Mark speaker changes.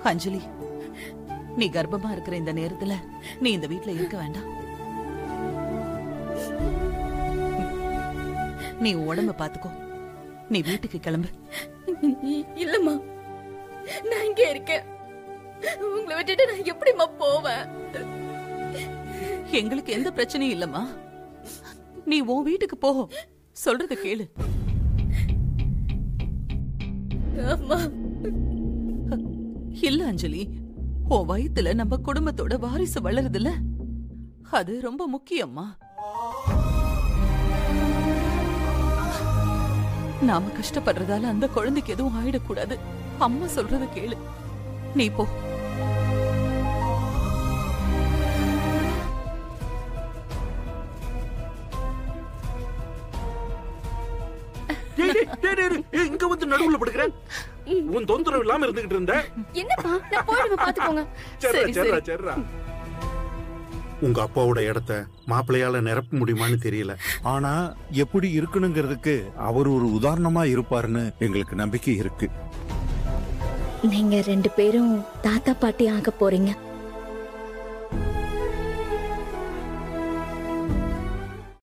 Speaker 1: அஞ்சலி நீ கர்ப்பமா இருக்கிற இந்த நேரத்துல நீ இந்த வீட்ல இருக்க வேண்டாம் நீ உன் உடம்ப பாத்துக்கோ நீ வீட்டுக்கு கிளம்பு
Speaker 2: இ- இல்லம்மா நான் இங்கே இருக்கேன் உங்களை விட்டுட்டு நான் எப்படிம்மா போவேன்
Speaker 1: எங்களுக்கு எந்த பிரச்சனையும் இல்லம்மா நீ உன் வீட்டுக்கு போ சொல்றத கேளு
Speaker 2: அம்மா
Speaker 1: இல்ல அஞ்சலி உன் வயித்துல நம்ம குடும்பத்தோட வாரிசு வளருதுல்ல அது ரொம்ப முக்கியம்மா நாம கஷ்டப்படுறதால அந்த குழந்தைக்கு எதுவும் ஆயிடக்கூடாது அம்மா சொல்றத கேளு நீ போ
Speaker 3: டேய், டேய், டேய், டேய், டேய், இங்க வந்து நடுவுல படுக்கிற உன் தொந்தரவு இல்லாம இருந்துகிட்டு இருந்த
Speaker 2: என்னப்பா நான் போயிடுவேன் பாத்துக்கோங்க
Speaker 3: சரிடா
Speaker 1: சரி,
Speaker 3: சரிடா
Speaker 1: சரி.
Speaker 3: சரிடா உங்க அப்பாவோட இடத்த மாப்பிள்ளையால நிரப்ப முடியுமான்னு தெரியல
Speaker 4: ஆனா எப்படி இருக்கணுங்கிறதுக்கு அவர் ஒரு உதாரணமா இருப்பாருன்னு எங்களுக்கு நம்பிக்கை இருக்கு
Speaker 5: நீங்க ரெண்டு பேரும் தாத்தா பாட்டி ஆக போறீங்க